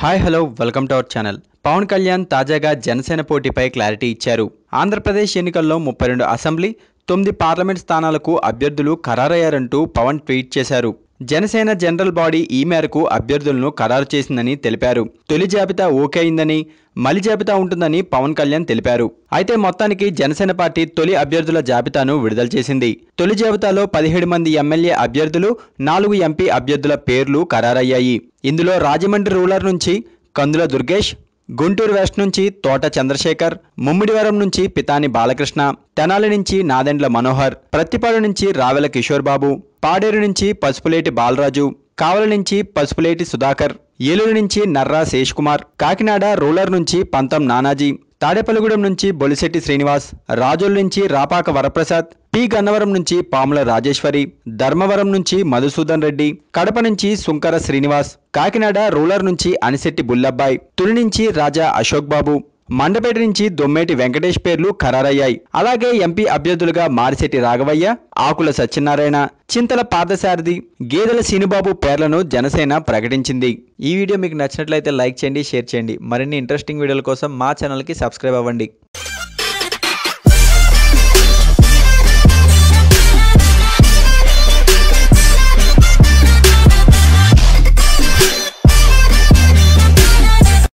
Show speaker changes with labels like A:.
A: hi hello welcome to our channel Pawan Kalyan తాజాగా Janasena పోటీపై clarity ఇచ్చారు ఆంధ్రప్రదేశ్ ఎన్నికల్లో ముప్పై రెండు అసెంబ్లీ తొమ్మిది పార్లమెంట్ స్థానాలకు అభ్యర్థులు ఖరారయ్యారంటూ పవన్ ట్వీట్ చేశారు జనసేన జనరల్ బాడీ ఈ మేరకు అభ్యర్థులను ఖరారు చేసిందని తెలిపారు తొలి జాబితా ఓకే అయిందని మలి జాబితా ఉంటుందని పవన్ కళ్యాణ్ తెలిపారు అయితే మొత్తానికి జనసేన పార్టీ తొలి అభ్యర్థుల జాబితాను విడుదల చేసింది తొలి జాబితాలో పదిహేడు మంది ఎమ్మెల్యే అభ్యర్థులు నాలుగు ఎంపీ అభ్యర్థుల పేర్లు ఖరారయ్యాయి ఇందులో రాజమండ్రి రూరల్ నుంచి కందుల దుర్గేష్ గుంటూరు వెస్ట్ నుంచి తోట చంద్రశేఖర్ ముమ్మిడివరం నుంచి పితాని బాలకృష్ణ తెనాలి నుంచి నాదెండ్ల మనోహర్ ప్రత్తిపాడు నుంచి రావెల కిషోర్ బాబు పాడేరు నుంచి పసుపులేటి బాలరాజు కావల నుంచి పసుపులేటి సుధాకర్ ఏలూరు నుంచి నర్రా శేష్ కుమార్ కాకినాడ రూరల్ నుంచి పంతం నానాజీ తాడేపల్లిగూడెం నుంచి బొలిశెట్టి శ్రీనివాస్ రాజోల్ నుంచి రాపాక వరప్రసాద్ పి గన్నవరం నుంచి పాముల రాజేశ్వరి ధర్మవరం నుంచి మధుసూదన్ రెడ్డి కడప నుంచి సుంకర శ్రీనివాస్ కాకినాడ రూరల్ నుంచి అనిశెట్టి బుల్లబ్బాయ్ తుని నుంచి రాజా అశోక్ బాబు మండపేట నుంచి దొమ్మేటి వెంకటేష్ పేర్లు ఖరారయ్యాయి అలాగే ఎంపీ అభ్యర్థులుగా మారిశెట్టి రాఘవయ్య ఆకుల సత్యనారాయణ చింతల పార్థసారథి గేదెల సీనుబాబు పేర్లను జనసేన ప్రకటించింది ఈ వీడియో మీకు నచ్చినట్లయితే లైక్ చేయండి షేర్ చేయండి మరిన్ని ఇంట్రెస్టింగ్ వీడియోల కోసం మా ఛానల్కి సబ్స్క్రైబ్ అవ్వండి